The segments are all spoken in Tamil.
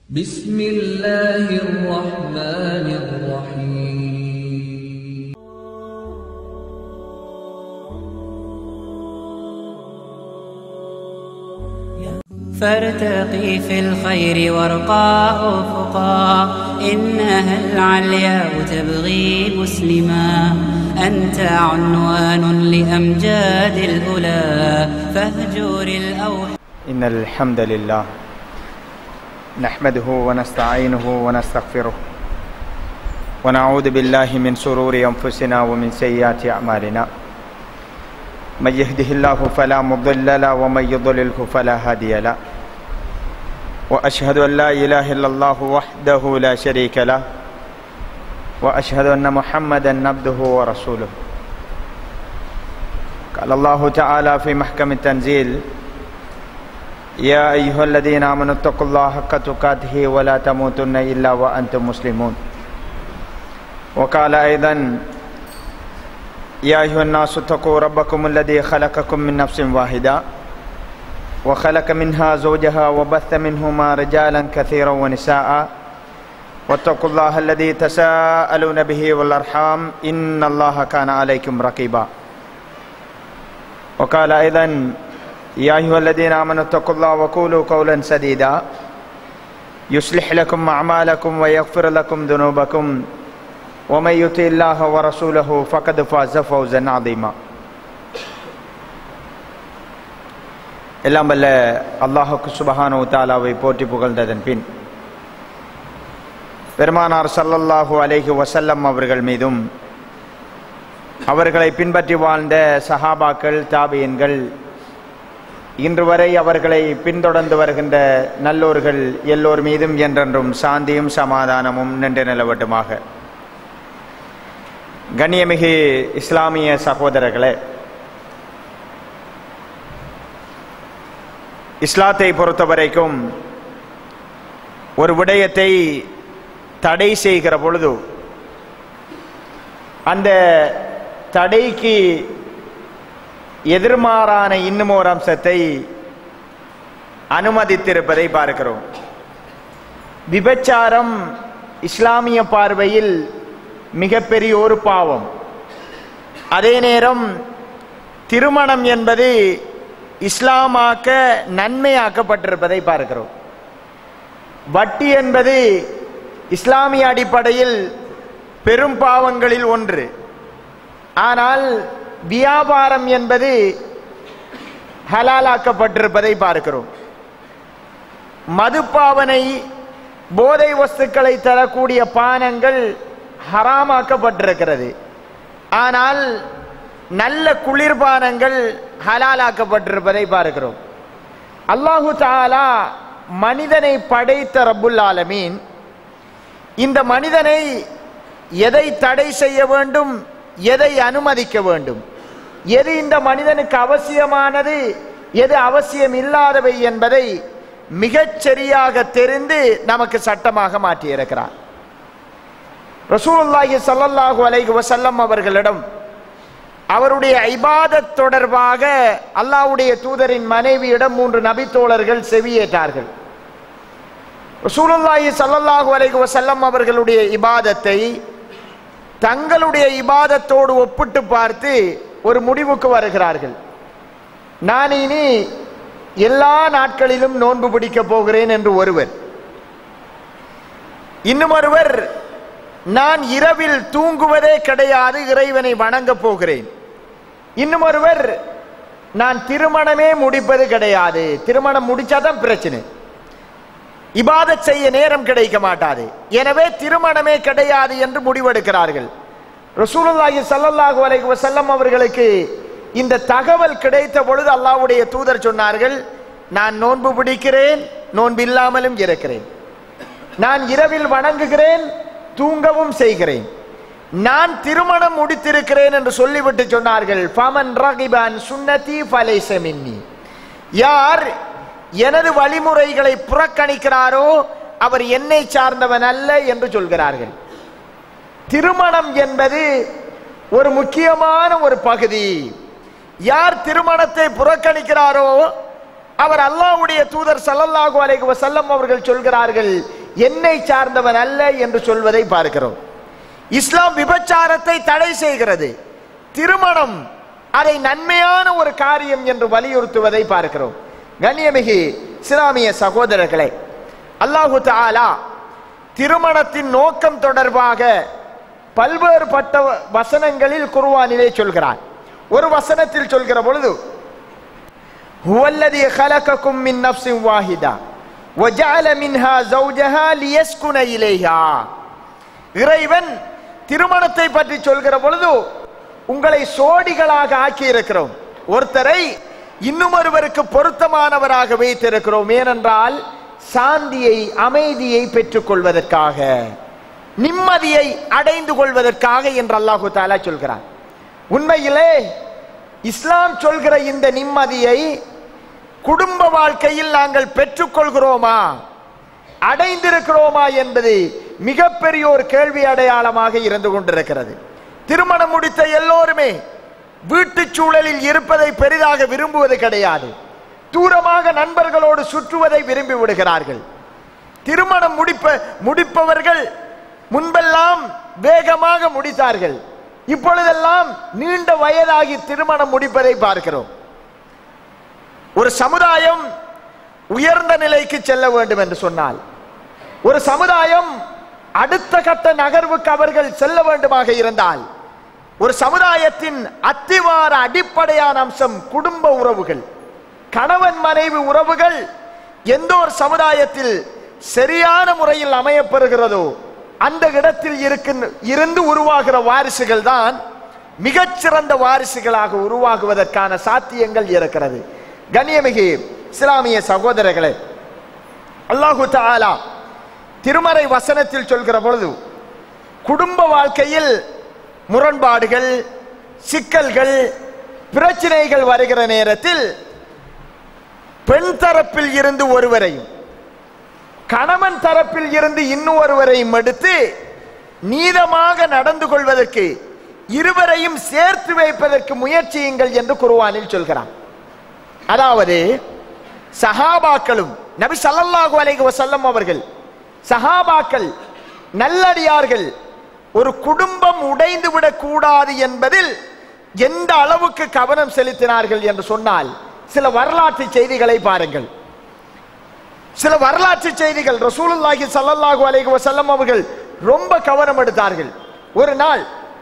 بسم الله الرحمن الرحيم فارتقي في الخير وارقى أفقا إنها العلياء تبغي مسلما أنت عنوان لأمجاد الأولى فاهجر الأوحى إن الحمد لله نحمده ونستعينه ونستغفره ونعوذ بالله من شرور أنفسنا ومن سيئات أعمالنا من يهده الله فلا مضل له ومن يضلله فلا هادي له وأشهد أن لا إله إلا الله وحده لا شريك له وأشهد أن محمدا عبده ورسوله قال الله تعالى في محكم التنزيل يا أيها الذين آمنوا اتقوا الله حق تقاته ولا تموتن إلا وأنتم مسلمون وقال أيضا يا أيها الناس اتقوا ربكم الذي خلقكم من نفس واحدة وخلق منها زوجها وبث منهما رجالا كثيرا ونساء واتقوا الله الذي تساءلون به والأرحام إن الله كان عليكم رقيبا وقال أيضا يا أيها الذين آمنوا اتقوا الله وقولوا قولا سديدا يصلح لكم أعمالكم ويغفر لكم ذنوبكم ومن يطع الله ورسوله فقد فاز فوزا عظيما எல்லாம் வல்ல அல்லாஹுக்கு சுபஹானு தாலாவை போற்றி புகழ்ந்ததன் பின் பெருமானார் சல்லல்லாஹு அலைஹி வசல்லம் அவர்கள் மீதும் அவர்களை பின்பற்றி வாழ்ந்த சஹாபாக்கள் தாபியன்கள் இன்று வரை அவர்களை பின்தொடர்ந்து வருகின்ற நல்லோர்கள் எல்லோர் மீதும் என்றென்றும் சாந்தியும் சமாதானமும் நின்று நிலவட்டுமாக கண்ணியமிகு இஸ்லாமிய சகோதரர்களே இஸ்லாத்தை பொறுத்தவரைக்கும் ஒரு விடயத்தை தடை செய்கிற பொழுது அந்த தடைக்கு எதிர்மாறான இன்னும் ஒரு அம்சத்தை அனுமதித்திருப்பதை பார்க்கிறோம் விபச்சாரம் இஸ்லாமிய பார்வையில் மிகப்பெரிய ஒரு பாவம் அதே நேரம் திருமணம் என்பது இஸ்லாமாக்க நன்மையாக்கப்பட்டிருப்பதை பார்க்கிறோம் வட்டி என்பது இஸ்லாமிய அடிப்படையில் பெரும் பாவங்களில் ஒன்று ஆனால் வியாபாரம் என்பது ஹலாலாக்கப்பட்டிருப்பதை பார்க்கிறோம் மதுப்பாவனை போதை வஸ்துக்களை தரக்கூடிய பானங்கள் ஹராமாக்கப்பட்டிருக்கிறது ஆனால் நல்ல குளிர்பானங்கள் ஹலாலாக்கப்பட்டிருப்பதை பார்க்கிறோம் அல்லாஹு தாலா மனிதனை படைத்த ரப்புல் ஆலமீன் இந்த மனிதனை எதை தடை செய்ய வேண்டும் எதை அனுமதிக்க வேண்டும் எது இந்த மனிதனுக்கு அவசியமானது எது அவசியம் இல்லாதவை என்பதை மிகச் சரியாக தெரிந்து நமக்கு சட்டமாக மாற்றியிருக்கிறார் ரசூலுல்லாஹி சல்லல்லாஹு அலைஹி வசல்லம் அவர்களிடம் அவருடைய ஐபாதத் தொடர்பாக அல்லாஹ்வுடைய தூதரின் மனைவியிடம் மூன்று நபித்தோழர்கள் செவியேற்றார்கள் ரசூலுல்லாஹி சல்லல்லாஹு அலைஹி வசல்லம் அவர்களுடைய இபாதத்தை தங்களுடைய இபாதத்தோடு ஒப்பிட்டு பார்த்து ஒரு முடிவுக்கு வருகிறார்கள் நான் இனி எல்லா நாட்களிலும் நோன்பு பிடிக்க போகிறேன் என்று ஒருவர் இன்னும் ஒருவர் நான் இரவில் தூங்குவதே கிடையாது இறைவனை வணங்க போகிறேன் இன்னும் ஒருவர் நான் திருமணமே முடிப்பது கிடையாது திருமணம் முடிச்சாதான் பிரச்சனை இபாதத் செய்ய நேரம் கிடைக்க மாட்டாது எனவே திருமணமே கிடையாது என்று முடிவெடுக்கிறார்கள் ரசூலுல்லாஹி சல்லல்லாஹு அலைஹி வஸல்லம் அவர்களுக்கு இந்த தகவல் கிடைத்த பொழுது அல்லாஹ்வுடைய தூதர் சொன்னார்கள் நான் நோன்பு பிடிக்கிறேன் நோன்பு இல்லாமலும் இருக்கிறேன் நான் இரவில் வணங்குகிறேன் தூங்கவும் செய்கிறேன் நான் திருமணம் முடித்திருக்கிறேன் என்று சொல்லிவிட்டு சொன்னார்கள் ஃபமன் ரகிபான் சுன்னதி ஃபலைஸ மின்னி யார் எனது வழிமுறைகளை புறக்கணிக்கிறாரோ அவர் என்னை சார்ந்தவன் அல்ல என்று சொல்கிறார்கள் திருமணம் என்பது ஒரு முக்கியமான ஒரு பகுதி யார் திருமணத்தை புறக்கணிக்கிறாரோ அவர் அல்லாஹ்வுடைய தூதர் ஸல்லல்லாஹு அலைஹி வஸல்லம் அவர்கள் சொல்கிறார்கள் என்னை சார்ந்தவன் அல்ல என்று சொல்வதை பார்க்கிறோம் இஸ்லாம் விபச்சாரத்தை தடை செய்கிறது திருமணம் அதை நன்மையான ஒரு காரியம் என்று வலியுறுத்துவதை பார்க்கிறோம் கண்ணியமிகு இஸ்லாமிய சகோதரர்களே அல்லாஹு தஆலா திருமணத்தின் நோக்கம் தொடர்பாக பல்வேறுபட்ட வசனங்களில் குர்ஆனிலே சொல்கிறார் ஒரு வசனத்தில் சொல்கிற பொழுது هو الذي خلقكم من نفس واحدة وجعل منها زوجها ليسكن إليها இறைவன் திருமணத்தை பற்றி சொல்கிற பொழுது உங்களை சோடிகளாக ஆக்கி இருக்கிறோம் ஒருத்தரை இன்னும் ஒருவருக்கு பொருத்தமானவராக வைத்திருக்கிறோம் ஏனென்றால் சாந்தியை அமைதியை பெற்றுக் கொள்வதற்காக நிம்மதியை அடைந்து கொள்வதற்காக என்று அல்லாஹு தாலா சொல்கிறார் உண்மையிலே இஸ்லாம் சொல்கிற இந்த நிம்மதியை குடும்ப வாழ்க்கையில் நாங்கள் பெற்றுக்கொள்கிறோமா அடைந்திருக்கிறோமா என்பது மிகப்பெரிய ஒரு கேள்வி அடையாளமாக இருந்து கொண்டிருக்கிறது திருமணம் முடித்த எல்லோருமே வீட்டுச் சூழலில் இருப்பதை பெரிதாக விரும்புவது கிடையாது தூரமாக நண்பர்களோடு சுற்றுவதை விரும்பி விடுகிறார்கள் திருமணம் முடிப்ப முடிப்பவர்கள் முன்பெல்லாம் வேகமாக முடித்தார்கள் இப்பொழுதெல்லாம் நீண்ட வயதாகி திருமணம் முடிப்பதை பார்க்கிறோம் ஒரு சமுதாயம் உயர்ந்த நிலைக்கு செல்ல வேண்டும் என்று சொன்னால் ஒரு சமுதாயம் அடுத்த கட்ட நகர்வுக்கு அவர்கள் செல்ல வேண்டுமாக இருந்தால் ஒரு சமுதாயத்தின் அத்திவார அடிப்படையான அம்சம் குடும்ப உறவுகள் கணவன் மனைவி உறவுகள் எந்த ஒரு சமுதாயத்தில் சரியான முறையில் அமையப்பெறுகிறதோ அந்த இடத்தில் இருக்கின்ற இருந்து உருவாகிற வாரிசுகள் தான் மிகச்சிறந்த வாரிசுகளாக உருவாகுவதற்கான சாத்தியங்கள் இருக்கிறது கண்ணியமிகு இஸ்லாமிய சகோதரர்களே அல்லாஹு தஆலா திருமறை வசனத்தில் சொல்கிற பொழுது குடும்ப வாழ்க்கையில் முரண்பாடுகள் சிக்கல்கள் பிரச்சனைகள் வருகிற நேரத்தில் பெண் தரப்பில் இருந்து ஒருவரையும் கணவன் தரப்பில் இருந்து இன்னும் ஒருவரையும் எடுத்து நீதமாக நடந்து கொள்வதற்கு இருவரையும் சேர்த்து வைப்பதற்கு முயற்சியுங்கள் என்று குருவானில் சொல்கிறான் அதாவது சஹாபாக்களும் நபி ஸல்லல்லாஹு அலைஹி வஸல்லம் அவர்கள் சஹாபாக்கள் நல்லடியார்கள் ஒரு குடும்பம் உடைந்து விடக்கூடாது என்பதில் எந்த அளவுக்கு கவனம் செலுத்தினார்கள் என்று சொன்னால் சில வரலாற்று செய்திகளை பாருங்கள் சில வரலாற்று செய்திகள் ரசூலுல்லாஹி ஸல்லல்லாஹு அலைஹி வஸல்லம் அவர்கள் ரொம்ப கவனம் எடுத்தார்கள் ஒரு நாள்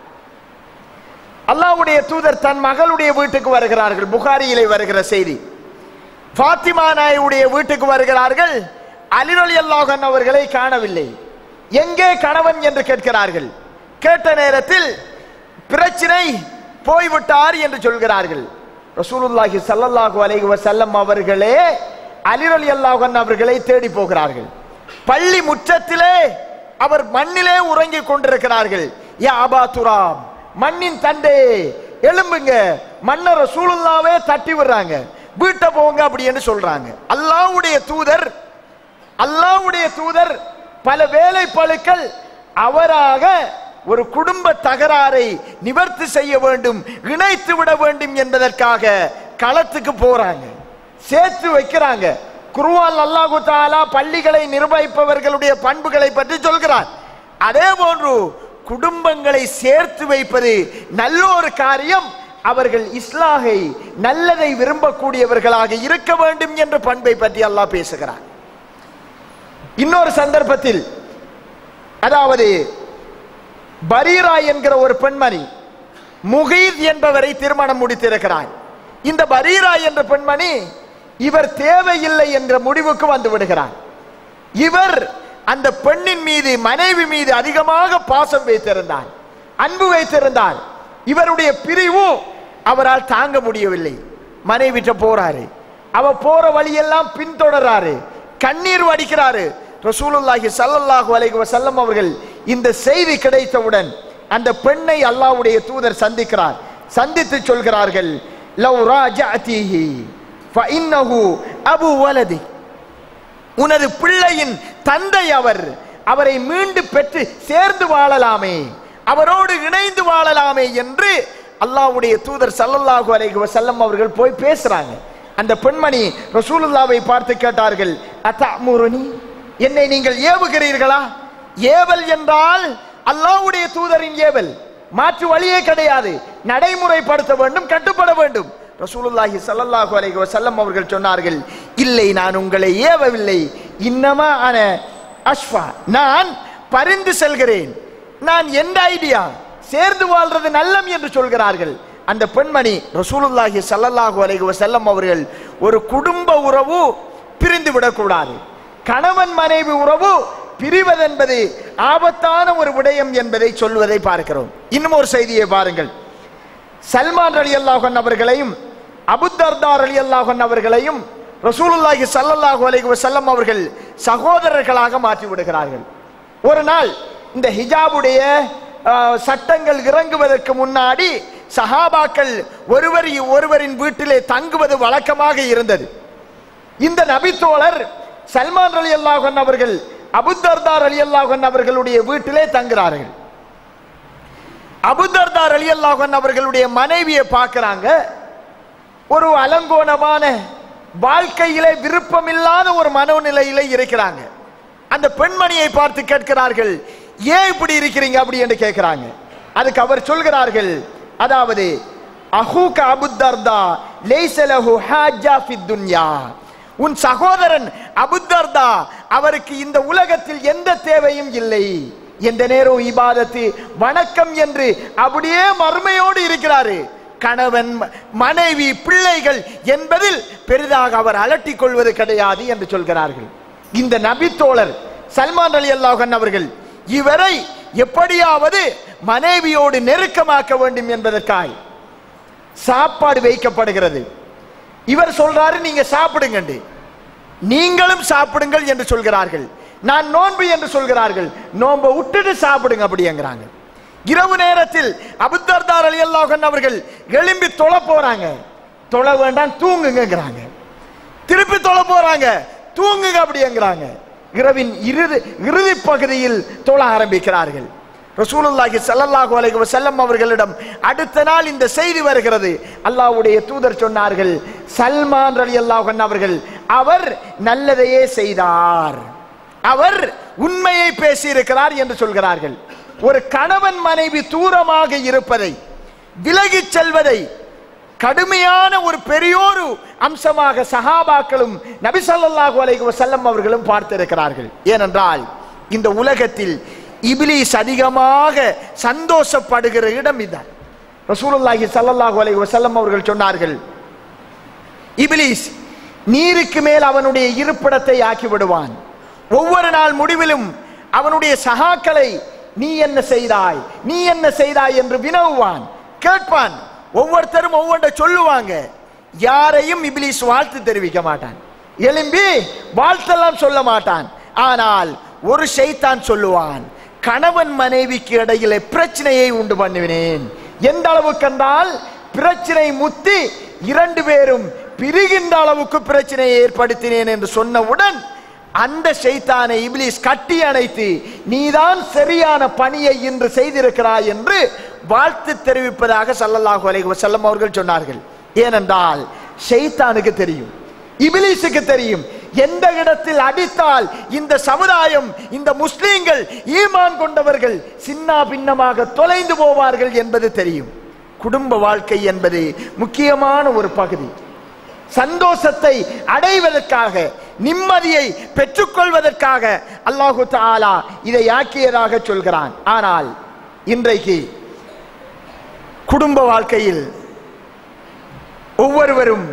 அல்லாஹ்வுடைய தூதர் தன் மகளுடைய வீட்டுக்கு வருகிறார்கள் புகாரியிலே வருகிற செய்தி ஃபாத்திமா நாயுடைய வீட்டுக்கு வருகிறார்கள் அலிரலி அல்லாஹன் அவர்களை காணவில்லை எங்கே கணவன் என்று கேட்கிறார்கள் கேட்ட நேரத்தில் பிரச்சனை போய்விட்டார் என்று சொல்கிறார்கள் ரசூலுல்லாஹி ஸல்லல்லாஹு அலைஹி வஸல்லம் அவர்களே அலிரலி அல்லாஹன் அவர்களை தேடி போகிறார்கள் பள்ளி முற்றத்திலே அவர் மண்ணிலே உறங்கிக் கொண்டிருக்கிறார்கள் யா அபா துராம் மண்ணின் தண்டே எழும்புங்க மன்னர் ரசூலுல்லாவே தட்டி விடுறாங்க வீட்டை போங்க அப்படின்னு சொல்றாங்க அல்லாஹ்வுடைய தூதர் அல்லாஹ்வுடைய தூதர் பல வேலை பழுக்கள் அவராக ஒரு குடும்ப தகராறை நிவர்த்தி செய்ய வேண்டும் இணைத்து விட வேண்டும் என்பதற்காக களத்துக்கு போறாங்க சேர்த்து வைக்கிறாங்க குருவான் அல்லாஹு தாலா பள்ளிகளை நிர்வகிப்பவர்களுடைய பண்புகளை பற்றி சொல்கிறார் அதே போன்று குடும்பங்களை சேர்த்து வைப்பது நல்ல ஒரு காரியம் அவர்கள் இஸ்லாகை நல்லதை விரும்பக்கூடியவர்களாக இருக்க வேண்டும் என்ற பண்பை பற்றி அல்லாஹ் பேசுகிறார் இன்னொரு சந்தர்ப்பத்தில் அதாவது பரீரா என்கிற ஒரு பெண்மணி முகீத் என்பவரை திருமணம் முடித்திருக்கிறார் இந்த பரீரா என்ற பெண்மணி இவர் தேவையில்லை என்ற முடிவுக்கு வந்து விடுகிறார் இவர் அந்த பெண்ணின் மீது மனைவி மீது அதிகமாக பாசம் வைத்திருந்தார் அன்பு வைத்திருந்தார் இவருடைய பிரிவு அவரால் தாங்க முடியவில்லை மனைவிட்ட போறாரு அவ போற வழியெல்லாம் பின்தொடராரு கண்ணீர் வடிக்கிறாரு ரசூலுல்லாஹி ஸல்லல்லாஹு அலைஹி வஸல்லம் அவர்கள் இந்த செய்தி கிடைத்தவுடன் அந்த பெண்ணை அல்லாஹ்வுடைய தூதர் சந்திக்கிறார் சந்தித்து சொல்கிறார்கள் லவ் ராஜஅதிஹி ஃபஇன்னஹு அபு வலதி உனது பிள்ளையின் தந்தை அவர் அவரை மீண்டு பெற்று சேர்ந்து வாழலாமே அவரோடு இணைந்து வாழலாமே என்று அல்லாஹ்வுடைய தூதர் ஸல்லல்லாஹு அலைஹி வஸல்லம் அவர்கள் போய் பேசுறாங்க அந்த பெண்மணி ரசூலுல்லாவை பார்த்து கேட்டார்கள் அத்தமுருனி என்னை நீங்கள் ஏவுகிறீர்களா ஏவல் என்றால் அல்லாஹ்வுடைய தூதரின் ஏவல் மாற்று வழியே கிடையாது நடைமுறைப்படுத்த வேண்டும் கட்டுப்பட வேண்டும் ரசூலுல்லாஹி ஸல்லல்லாஹு அலைஹி வஸல்லம் அவர்கள் சொன்னார்கள் இல்லை நான் உங்களை ஏவவில்லை இன்னமா அன அஷ்ஃபா நான் பரிந்து செல்கிறேன் நான் எந்த ஐடியா சேர்ந்து வாழ்றது நல்லம் என்று சொல்கிறார்கள் அந்த பெண்மணி ரசூலுல்லாஹி ஸல்லல்லாஹு அலைஹி வஸல்லம் அவர்கள் ஒரு குடும்ப உறவு பிரிந்து விடக்கூடாது கணவன் மனைவி உறவு பிரிவதென்பது ஆபத்தான ஒரு விடயம் என்பதை சொல்வதை பார்க்கிறோம் இன்னும் ஒரு செய்தியை பாருங்கள் சல்மான் அலி அல்லாஹன் அவர்களையும் அபுத்தர்தார் அலி அல்லாஹன் அவர்களையும் ரசூலுல்லாஹி ஸல்லல்லாஹு அலைஹி வஸல்லம் அவர்கள் சகோதரர்களாக மாற்றி விடுகிறார்கள் ஒரு நாள் இந்த ஹிஜாபுடைய ஆஹ், சட்டங்கள் இறங்குவதற்கு முன்னாடி சஹாபாக்கள் ஒருவர் ஒருவரின் வீட்டிலே தங்குவது வழக்கமாக இருந்தது இந்த நபித்தோழர் சல்மான் அலி அல்லாஹன் அவர்கள் அபுத்தர்தார் அலி அல்லாஹன் அவர்களுடைய வீட்டிலே தங்குகிறார்கள் அபுதர்தார் அலி அல்லாஹன் அவர்களுடைய மனைவியை பார்க்கறாங்க ஒரு அலங்கோணமான வாழ்க்கையிலே விருப்பமில்லாத ஒரு மனோநிலையில இருக்கிறாங்க அந்த பெண்மணியை பார்த்து கேட்கிறார்கள் ஏன் இப்படி இருக்கிறீங்க அப்படி என்று கேட்கிறாங்க அதுக்கு அவர் சொல்கிறார்கள் அதாவது அஹூக அபுத்தர்தா லைசலஹு ஹாஜா ஃபித் துன்யா உன் சகோதரன் அபுத்தர்தா அவருக்கு இந்த உலகத்தில் எந்த தேவையும் இல்லை எந்த நேரம் இபாதத்து வணக்கம் என்று அப்படியே மறுமையோடு இருக்கிறாரு கணவன் ம- மனைவி பிள்ளைகள் என்பதில் பெரிதாக அவர் அலட்டிக் கொள்வது கிடையாது என்று சொல்கிறார்கள் இந்த நபித்தோழர் சல்மான் அலி அல்லாஹன் அவர்கள் இவரை எப்படியாவது மனைவியோடு நெருக்கமாக்க வேண்டும் என்பதற்காய் சாப்பாடு வைக்கப்படுகிறது இவர் சொல்றாரு நீங்க சாப்பிடுங்கண்டு நீங்களும் சாப்பிடுங்கள் என்று சொல்கிறார்கள் நான் நோன்பு என்று சொல்கிறார்கள் நோன்பை விட்டுட்டு சாப்பிடுங்க அப்படிங்கிறாங்க இரவு நேரத்தில் அபுத்தர்தார் அலி அல்லாஹன் அவர்கள் எழும்பி தொழ போறாங்க தொழ வேண்டாம் தூங்குங்கிறாங்க திருப்பி தொழ போறாங்க தூங்குங்க அப்படிங்கிறாங்க இரவின் இறுதி இறுதி பகுதியில் தொழ ஆரம்பிக்கிறார்கள் ரசூலுல்லாஹி ஸல்லல்லாஹு அலைஹி வஸல்லம் அவர்களிடம் அடுத்த நாள் இந்த செய்தி வருகிறது அல்லாஹ்வுடைய தூதர் சொன்னார்கள் சல்மான் ரலியல்லாஹு அன்ஹு அவர்கள் அவர் நல்லதையே செய்தார் அவர் உண்மையை பேசியிருக்கிறார் என்று சொல்கிறார்கள் ஒரு கணவன் மனைவி தூரமாக இருப்பதை விலகிச் செல்வதை கடுமையான ஒரு பெரியோரு அம்சமாக சஹாபாக்களும் நபி ஸல்லல்லாஹு அலைஹி வஸல்லம் அவர்களும் பார்த்திருக்கிறார்கள் ஏனென்றால் இந்த உலகத்தில் இப்லீஸ் அதிகமாக சந்தோஷப்படுகிற இடம் இதுதான் ரசூலுல்லாஹி ஸல்லல்லாஹு அலைஹி வஸல்லம் அவர்கள் சொன்னார்கள் இப்லீஸ் நீருக்கு மேல் அவனுடைய இருப்பிடத்தை ஆக்கி விடுவான் ஒவ்வொரு நாள் முடிவிலும் அவனுடைய சகாக்களை நீ என்ன செய்தாய் நீ என்ன செய்தாய் என்று வினவுவான் கேட்பான் ஒவ்வொருத்தரும் ஒவ்வொன்றை சொல்லுவாங்க யாரையும் இப்லீஸ் வாழ்த்து தெரிவிக்க மாட்டான் எழும்பி வாழ்த்தெல்லாம் சொல்ல மாட்டான் ஆனால் ஒரு ஷைத்தான் சொல்லுவான் கணவன் மனைவிக்கு இடையிலே பிரச்சனையை உண்டு பண்ணுவினேன் எந்த அளவுக்கு என்றால் பிரச்சனை முத்தி இரண்டு பேரும் பிரிகின்ற அளவுக்கு பிரச்சனையை ஏற்படுத்தினேன் என்று சொன்னவுடன் அந்த ஷைத்தானை இப்லீஸ் கட்டி அணைத்து நீதான் சரியான பணியை இன்று செய்திருக்கிறாய் என்று வாழ்த்து தெரிவிப்பதாக ஸல்லல்லாஹு அலைஹி வஸல்லம் அவர்கள் சொன்னார்கள் ஏனென்றால் ஷைத்தானுக்கு தெரியும் இபிலிஸுக்கு தெரியும் எந்த இடத்தில் அடித்தால் இந்த சமுதாயம் இந்த முஸ்லீம்கள் ஈமான் கொண்டவர்கள் சின்ன பின்னமாக தொலைந்து போவார்கள் என்பது தெரியும் குடும்ப வாழ்க்கை என்பது முக்கியமான ஒரு பகுதி சந்தோஷத்தை அடைவதற்காக நிம்மதியை பெற்றுக்கொள்வதற்காக அல்லாஹு தாலா இதை ஆக்கியதாக சொல்கிறான் ஆனால் இன்றைக்கு குடும்ப வாழ்க்கையில் ஒவ்வொருவரும்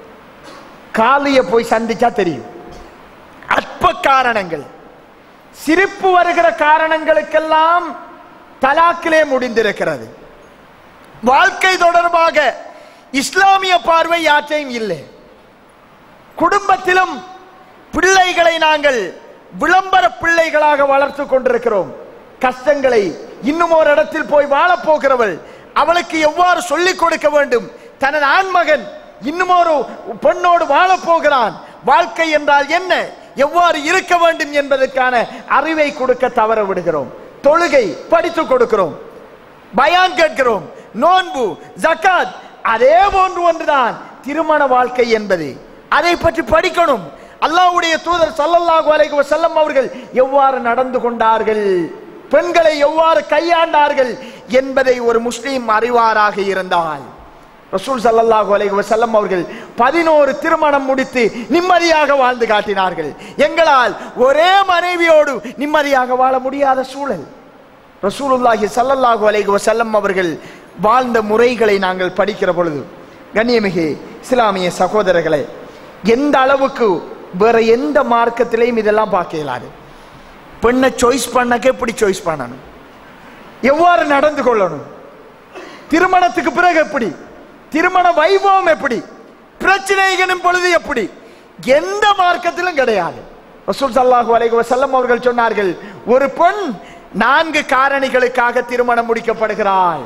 காலிய போய் சந்திச்சா தெரியும் அற்ப காரணங்கள் சிரிப்பு வருகிற காரணங்களுக்கெல்லாம் தலாக்கிலே முடிந்திருக்கிறது வாழ்க்கை தொடர்பாக இஸ்லாமிய பார்வை யாற்றையும் இல்லை குடும்பத்திலும் பிள்ளைகளை நாங்கள் விளம்பர பிள்ளைகளாக வளர்த்து கொண்டிருக்கிறோம் கஷ்டங்களை இன்னும் ஒரு இடத்தில் போய் வாழப் போகிறவள் அவளுக்கு எவ்வாறு சொல்லிக் கொடுக்க வேண்டும் தனது ஆண்மகன் இன்னும் ஒரு பெண்ணோடு வாழப் போகிறான் வாழ்க்கை என்றால் என்ன எவ்வாறு இருக்க வேண்டும் என்பதற்கான அறிவை கொடுக்க தவற விடுகிறோம் தொழுகை படித்துக் கொடுக்கிறோம் பயான் கேட்கிறோம் நோன்பு ஜக்காத் அதே போன்று ஒன்றுதான் திருமண வாழ்க்கை என்பது அதை பற்றி படிக்கணும் அல்லாஹ்வுடைய தூதர் ஸல்லல்லாஹு அலைஹி வஸல்லம் அவர்கள் எவ்வாறு நடந்து கொண்டார்கள் பெண்களை எவ்வாறு கையாண்டார்கள் என்பதை ஒரு முஸ்லீம் அறிவாராக இருந்தால் ரசூல் ஸல்லல்லாஹு அலைஹி வஸல்லம் அவர்கள் பதினோரு திருமணம் முடித்து நிம்மதியாக வாழ்ந்து காட்டினார்கள் எங்களால் ஒரே மனைவியோடு நிம்மதியாக வாழ முடியாத சூழல் ரசூலுல்லாஹி ஸல்லல்லாஹு அலைஹி வஸல்லம் அவர்கள் வாழ்ந்த முறைகளை நாங்கள் படிக்கிற பொழுது கண்ணியமிகு இஸ்லாமிய சகோதரர்களே எந்த அளவுக்கு வேற எந்த மார்க்கத்திலையும் இதெல்லாம் பார்க்க இயலாது பெண்ணை சாய்ஸ் பண்ணக்க எப்படி சாய்ஸ் பண்ணணும் எவ்வாறு நடந்து கொள்ளணும் திருமணத்துக்கு பிறகு எப்படி திருமண வைபவம் எப்படி பிரச்சனைகளும் பொழுது எப்படி எந்த மார்க்கத்திலும் கிடையாது ரசூல் ஸல்லல்லாஹு அலைஹி வஸல்லம் அவர்கள் சொன்னார்கள் ஒரு பெண் நான்கு காரணிகளுக்காக திருமணம் முடிக்கப்படுகிறாள்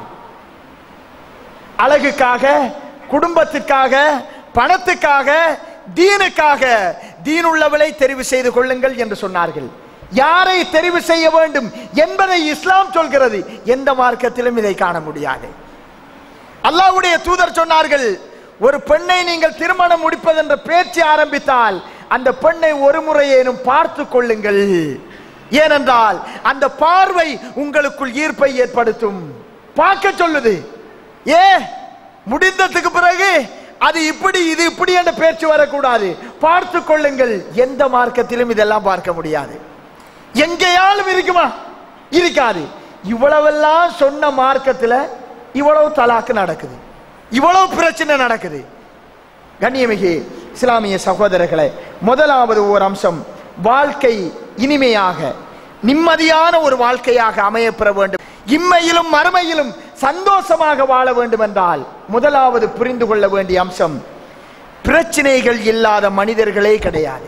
அழகுக்காக குடும்பத்துக்காக பணத்துக்காக தீனுக்காக தீனுள்ளவளை தெரிவு செய்து கொள்ளுங்கள் என்று சொன்னார்கள் யாரை தெரிவு செய்ய வேண்டும் என்பதை இஸ்லாம் சொல்கிறது எந்த மார்க்கத்திலும் இதை காண முடியாது அல்லாஹ்வுடைய தூதர் சொன்னார்கள் ஒரு பெண்ணை நீங்கள் திருமணம் முடிப்பது என்ற பேச்சு ஆரம்பித்தால் அந்த பெண்ணை ஒரு முறையேனும் பார்த்து கொள்ளுங்கள் ஏனென்றால் அந்த பார்வை உங்களுக்குள் ஈர்ப்பை ஏற்படுத்தும் பார்க்க சொல்லுது ஏ முடிந்ததுக்கு பிறகு அது இப்படி இது இப்படி என்ற பேச்சு வரக்கூடாது பார்த்து கொள்ளுங்கள் எந்த மார்க்கத்திலும் இதெல்லாம் பார்க்க முடியாது எங்கேயாலும் இருக்குமா இருக்காது இவ்வளவெல்லாம் சொன்ன மார்க்கத்துல இவ்வளவு தலாக்கு நடக்குது இவ்வளவு பிரச்சனை நடக்குது கண்ணியமிகு இஸ்லாமிய சகோதரர்களே முதலாவது ஒரு அம்சம் வாழ்க்கை இனிமையாக நிம்மதியான ஒரு வாழ்க்கையாக அமையப்பெற வேண்டும் இம்மையிலும் மறுமையிலும் சந்தோஷமாக வாழ வேண்டும் என்றால் முதலாவது புரிந்து கொள்ள வேண்டிய அம்சம் பிரச்சனைகள் இல்லாத மனிதர்களே கிடையாது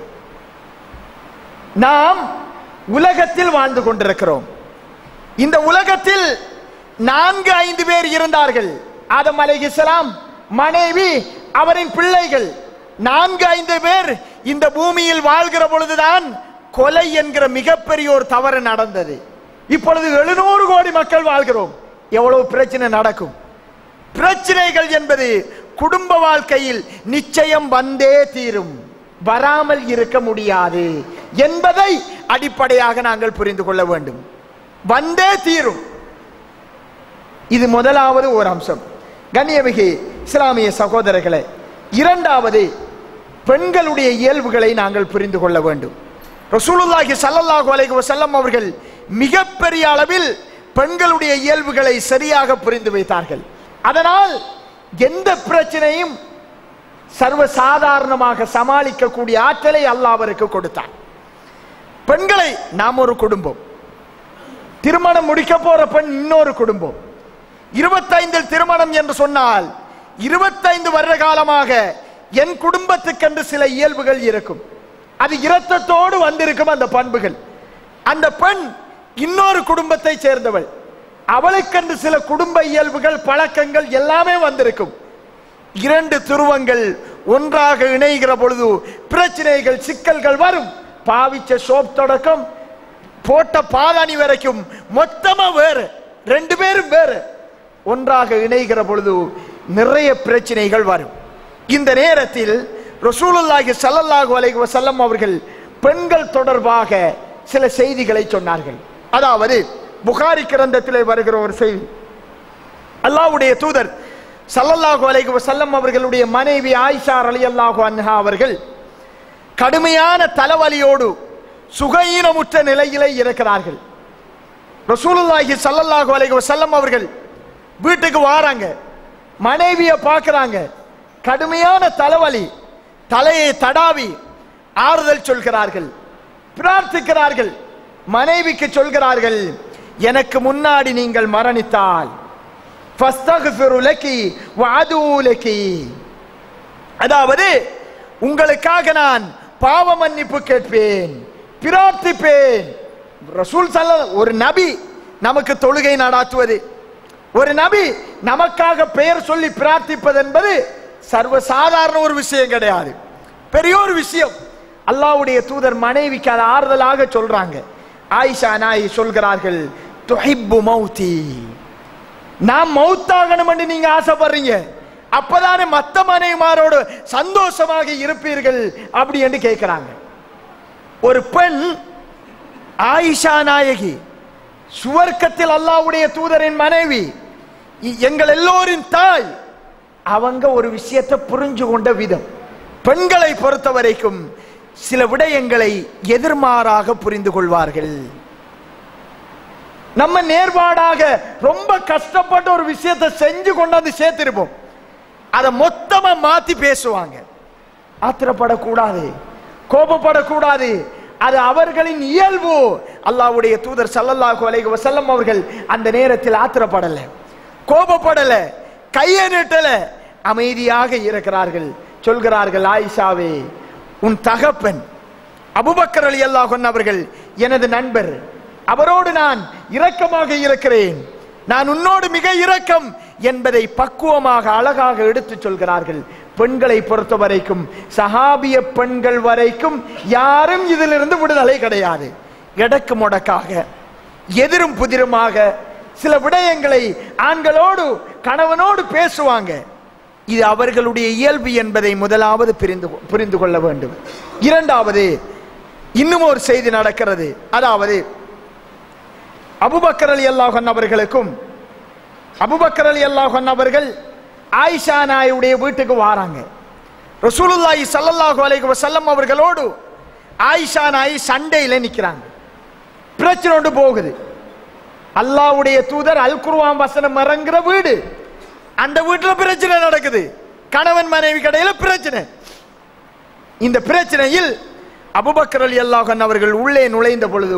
நாம் உலகத்தில் வாழ்ந்து கொண்டிருக்கிறோம் இந்த உலகத்தில் நான்கு ஐந்து பேர் இருந்தார்கள் ஆதம் அலைஹிஸ்ஸலாம் மனைவி அவரின் பிள்ளைகள் நான்கு ஐந்து பேர் இந்த பூமியில் வாழ்கிற பொழுதுதான் கொலை என்கிற மிகப்பெரிய ஒரு தவறு நடந்தது இப்பொழுது எழுநூறு கோடி மக்கள் வாழ்கிறோம் எவ்வளவு பிரச்சனை நடக்கும் பிரச்சனைகள் என்பது குடும்ப வாழ்க்கையில் நிச்சயம் வந்தே தீரும் வராமல் இருக்க முடியாது என்பதை அடிப்படையாக நாங்கள் புரிந்து கொள்ள வேண்டும் வந்தே தீரும் இது முதலாவது ஒரு அம்சம் கண்ணியமிகு இஸ்லாமிய சகோதரர்களே இரண்டாவது பெண்களுடைய இயல்புகளை நாங்கள் புரிந்து கொள்ள வேண்டும் ரசூலுல்லாஹி ஸல்லல்லாஹு அலைஹி வஸல்லம் அவர்கள் மிகப்பெரிய அளவில் பெண்களுடைய இயல்புகளை சரியாக புரிந்து வைத்தார்கள் அதனால் எந்த பிரச்சனையும் சர்வ சாதாரணமாக சமாளிக்கக்கூடிய ஆற்றலை அல்லாஹ் அவருக்கு கொடுத்தான் பெண்களை நாம் ஒரு குடும்பம் திருமணம் முடிக்க போற பெண் இன்னொரு குடும்பம் இருபத்தைந்தில் திருமணம் என்று சொன்னால் இருபத்தைந்து வருட காலமாக என் குடும்பத்துக்கென்று சில இயல்புகள் இருக்கும் அது இரத்தத்தோடு வந்திருக்கும் அந்த பண்புகள் அந்த பெண் இன்னொரு குடும்பத்தை சேர்ந்தவள் அவளுக்கென்று சில குடும்ப இயல்புகள் பழக்கங்கள் எல்லாமே வந்திருக்கும் இரண்டு துருவங்கள் ஒன்றாக இணைகிற பொழுது பிரச்சனைகள் சிக்கல்கள் வரும் பாவிச்ச சோப் தொடக்கம் போட்ட பாதாணி வரைக்கும் மொத்தமா வேறு ரெண்டு பேரும் வேறு ஒன்றாக இணைகிற பொழுது நிறைய பிரச்சனைகள் வரும் இந்த நேரத்தில் ரசூலுல்லாஹி ஸல்லல்லாஹு அலைஹி வஸல்லம் அவர்கள் பெண்கள் தொடர்பாக சில செய்திகளை சொன்னார்கள் அதாவது புகாரி கிரந்தத்திலே வருகிற ஒரு செய்தி அல்லாஹ்வுடைய தூதர் ஸல்லல்லாஹு அலைஹி வஸல்லம் அவர்களுடைய மனைவி ஆயிஷா ரலியல்லாஹு அன்ஹா அவர்கள் கடுமையான தலைவலியோடு சுகஈனமுற்ற நிலையிலே இருக்கிறார்கள் ரசூலுல்லாஹி ஸல்லல்லாஹு அலைஹி வஸல்லம் அவர்கள் வீட்டுக்கு வாராங்க மனைவியை பார்க்கறாங்க கடுமையான தலைவலி தலையை தடாவி ஆறுதல் சொல்கிறார்கள் பிரார்த்திக்கிறார்கள் மனைவிக்கு சொல்கிறார்கள் எனக்கு முன்னாடி நீங்கள் மரணித்தால் ஃபஸ்தக்ஃபிரு லகி வஅது லகி அதாவது உங்களுக்காக நான் பாவ மன்னிப்பு கேட்பேன் பிரார்த்திப்பேன் ரசூல் சல்ல ஒரு நபி நமக்கு தொழுகை நடாத்துவது ஒரு நபி நமக்காக பெயர் சொல்லி பிரார்த்திப்பது என்பது சர்வ சாதாரண ஒரு விஷயம் கிடையாது பெரிய ஒரு விஷயம் அல்லாஹ்வுடைய தூதர் மனைவிக்கு அதை ஆறுதலாக சொல்றாங்க ஆயிஷா நாய் சொல்கிறார்கள் துஹிப்பு மௌதி நான் மௌத்தாகணும் என்று நீங்க ஆசைப்படுறீங்க அப்பதானே மத்த மனைவிமாரோடு சந்தோஷமாக இருப்பீர்கள் அப்படி என்று கேட்கிறாங்க ஒரு பெண் ஆயிஷா நாயகி சுவர்க்கத்தில் அல்லாஹ்வுடைய தூதரின் மனைவி இ- எங்கள் எல்லோரின் தாய் அவங்க ஒரு விஷயத்தை புரிஞ்சு கொண்ட விதம் பெண்களை பொறுத்த வரைக்கும் சில விடயங்களை எதிர்மாறாக புரிந்து கொள்வார்கள் நம்ம நேர்பாடாக ரொம்ப கஷ்டப்பட்டு ஒரு விஷயத்தை செஞ்சு கொண்டாந்து சேர்த்திருப்போம் அதை மொத்தமா மாத்தி பேசுவாங்க ஆத்திரப்படக்கூடாது கோபப்படக்கூடாது அது அவர்களின் இயல்பு அல்லாஹ்வுடைய தூதர் ஸல்லல்லாஹு அலைஹி வஸல்லம் அவர்கள் அந்த நேரத்தில் ஆத்திரப்படல கோபப்படல கையை நீட்டல அமைதியாக இருக்கிறார்கள் சொல்கிறார்கள் ஆயிஷாவே உன் தகப்பன் அபுபக்கர் அலி அல்லாஹன் அவர்கள் எனது நண்பர் அவரோடு நான் இரக்கமாக இருக்கிறேன் நான் உன்னோடு மிக இரக்கம் என்பதை பக்குவமாக அழகாக எடுத்துச் சொல்கிறார்கள் பெண்களை பொறுத்த வரைக்கும் சஹாபிய பெண்கள் வரைக்கும் யாரும் இதிலிருந்து விடுதலை கிடையாது எடக்கு முடக்காக எதிரும் புதிருமாக சில விடயங்களை ஆண்களோடு கணவனோடு பேசுவாங்க இது அவர்களுடைய இயல்பு என்பதை முதலாவது புரிந்து புரிந்து கொள்ள வேண்டும் இரண்டாவது இன்னும் ஒரு செய்தி நடக்கிறது அதாவது அபுபக்கர் அலி அல்லாஹன் அவர்களுக்கும் அபுபக்கர் அலி அல்லாஹன் அவர்கள் ஆயிஷா நாயுடைய வீட்டுக்கு வாராங்க ரசூலுல்லாஹி ஸல்லல்லாஹு அலைஹி வஸல்லம் அவர்களோடு ஆயிஷா நாய் சண்டையில நிக்கிறாங்க பிரச்சனை ஒன்று போகுது அல்லாஹ்வுடைய தூதர் அல் குர்ஆன் வசனம் இறங்குற வீடு அந்த வீட்டுல பிரச்சனை நடக்குது கணவன் மனைவி கடையில பிரச்சனை இந்த பிரச்சனையில் அபுபக்கர் அலி அல்லாஹன் அவர்கள் உள்ளே நுழைந்த பொழுது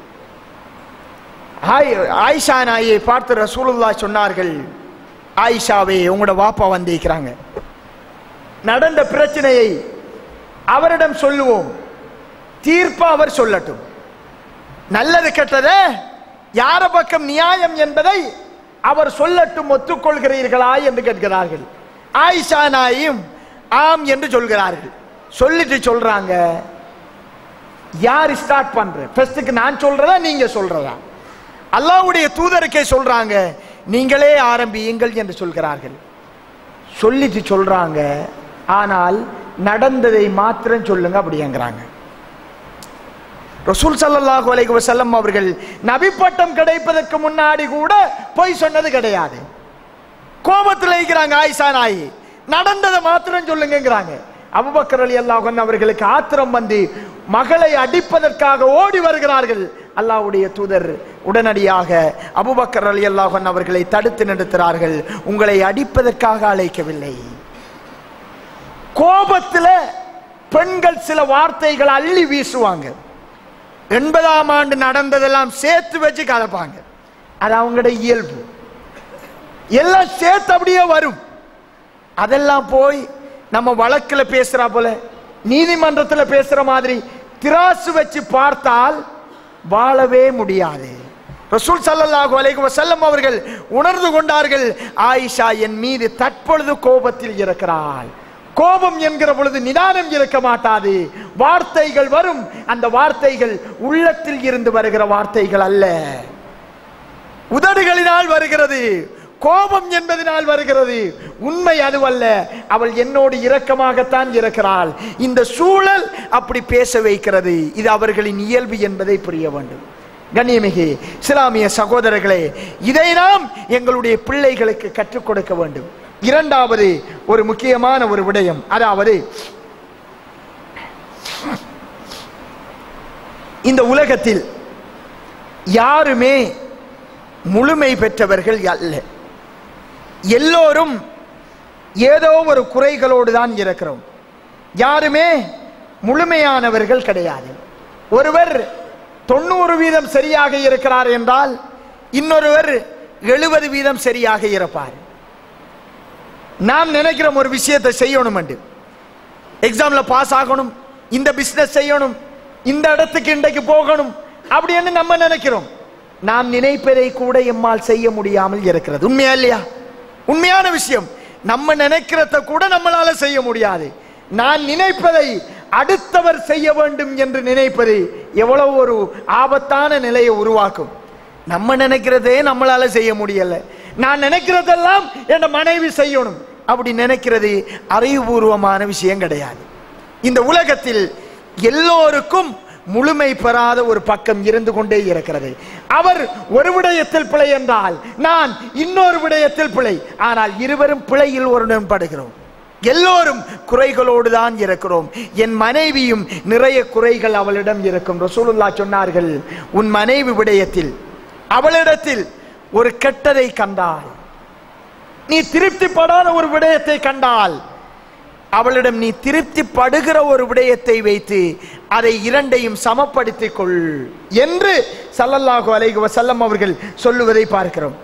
ஆய்- ஆயிஷா நாயை பார்த்து ரசூலுல்லா சொன்னார்கள் ஆயிஷாவே உங்களோட வாப்பா வந்திருக்கிறாங்க நடந்த பிரச்சனையை அவரிடம் சொல்லுவோம் தீர்ப்பா அவர் சொல்லட்டும் நல்லது கெட்டத யார பக்கம் நியாயம் என்பதை அவர் சொல்லட்டும் ஒத்துக்கொள்கிறீர்களா என்று கேட்கிறார்கள் ஆயிஷா நாயும் ஆம் என்று சொல்கிறார்கள் சொல்லிட்டு சொல்றாங்க யார் ஸ்டார்ட் பண்ற ஃபர்ஸ்ட்டுக்கு நான் சொல்றதா நீங்க சொல்றதா அல்லாஹ்வுடைய தூதருக்கே சொல்றாங்க நீங்களே ஆரம்பியுங்கள் என்று சொல்கிறார்கள் சொல்லிட்டு சொல்றாங்க ஆனால் நடந்ததை மாத்திரம் சொல்லுங்க அப்படிங்கிறாங்க ரசூல் ஸல்லல்லாஹு அலைஹி வஸல்லம் அவர்கள் நபி பட்டம் கிடைப்பதற்கு முன்னாடி கூட பொய் சொன்னது கிடையாது கோபத்தில் இருக்கிறாங்க ஆயிஷா நாயி நடந்ததை மாத்திரம் சொல்லுங்கங்கிறாங்க அபுபக்கர் அலி அல்லாஹன் அவர்களுக்கு ஆத்திரம் வந்து மகளை அடிப்பதற்காக ஓடி வருகிறார்கள் அல்லாஹ்வுடைய தூதர் உடனடியாக அபுபக்கர் அலி அல்லாஹன் அவர்களை தடுத்து நிறுத்துகிறார்கள் உங்களை அடிப்பதற்காக அழைக்கவில்லை கோபத்தில் பெண்கள் சில வார்த்தைகள் அள்ளி வீசுவாங்க எண்பதாம் ஆண்டு நடந்ததெல்லாம் சேர்த்து வச்சு கலப்பாங்க அது அவங்களோட இயல்பு எல்லாம் சேர்த்து அப்படியே வரும் அதெல்லாம் போய் நம்ம வழக்கில் பேசுறா போல நீதிமன்றத்தில் பேசுற மாதிரி திராசு வச்சு பார்த்தால் வாழவே முடியாது ரசூல் ஸல்லல்லாஹு அலைஹி வஸல்லம் அவர்கள் உணர்ந்து கொண்டார்கள் ஆயிஷா என் மீது தற்பொழுது கோபத்தில் இருக்கிறாள் கோபம் என்கிற பொழுது நிதானம் இருக்க மாட்டாது வார்த்தைகள் வரும் அந்த வார்த்தைகள் உள்ளத்தில் இருந்து வருகிற வார்த்தைகள் அல்ல உதடுகளினால் வருகிறது கோபம் என்பதனால் வருகிறது உண்மை அதுவல்ல அவள் என்னோடு இரக்கமாகத்தான் இருக்கிறாள் இந்த சூழல் அப்படி பேச வைக்கிறது இது அவர்களின் இயல்பு என்பதை புரிய வேண்டும் கண்ணியமிகு இஸ்லாமிய சகோதரர்களே இதை நாம் எங்களுடைய பிள்ளைகளுக்கு கற்றுக் கொடுக்க வேண்டும் இரண்டாவது ஒரு முக்கியமான ஒரு விடயம் அதாவது இந்த உலகத்தில் யாருமே முழுமை பெற்றவர்கள் அல்ல எல்லோரும் ஏதோ ஒரு குறைகளோடு தான் இருக்கிறோம் யாருமே முழுமையானவர்கள் கிடையாது ஒருவர் தொண்ணூறு வீதம் சரியாக இருக்கிறார் என்றால் இன்னொருவர் எழுபது வீதம் சரியாக இருப்பார் நாம் நினைக்கிறோம் ஒரு விஷயத்தை செய்யணும் என்று எக்ஸாம்ல பாஸ் ஆகணும் இந்த பிசினஸ் செய்யணும் இந்த இடத்துக்கு இன்றைக்கு போகணும் அப்படின்னு நம்ம நினைக்கிறோம் நாம் நினைப்பதை கூட எம்மால் செய்ய முடியாமல் இருக்கிறது உண்மையா இல்லையா உண்மையான விஷயம் நம்ம நினைக்கிறத கூட நம்மளால செய்ய முடியாது நான் நினைப்பதை அடுத்தவர் செய்ய வேண்டும் என்று நினைப்பது எவ்வளவு ஒரு ஆபத்தான நிலையை உருவாக்கும் நம்ம நினைக்கிறதே நம்மளால செய்ய முடியல நான் நினைக்கிறதெல்லாம் என் மனைவி செய்யணும் அப்படி நினைக்கிறது அறிவுபூர்வமான விஷயம் கிடையாது இந்த உலகத்தில் எல்லோருக்கும் முழுமை பெறாத ஒரு பக்கம் இருந்து கொண்டே இருக்கிறது அவர் ஒரு விடயத்தில் பிழை என்றால் நான் இன்னொரு விடயத்தில் பிழை ஆனால் இருவரும் பிழையில் ஒருடன் படுகிறோம் எல்லோரும் குறைகளோடு தான் இருக்கிறோம் என் மனைவியும் நிறைய குறைகள் அவளிடம் இருக்கும் ரசூலுல்லா சொன்னார்கள் உன் மனைவி விடயத்தில் அவளிடத்தில் ஒரு கெட்டதை கண்டால் நீ திருப்திப்படாத ஒரு விடயத்தை கண்டால் அவளிடம் நீ திருப்திப்படுகிற ஒரு விடயத்தை வைத்து அதை இரண்டையும் சமப்படுத்திக் கொள் என்று சல்லல்லாஹு அலைஹி வஸல்லம் அவர்கள் சொல்லுவதை பார்க்கிறோம்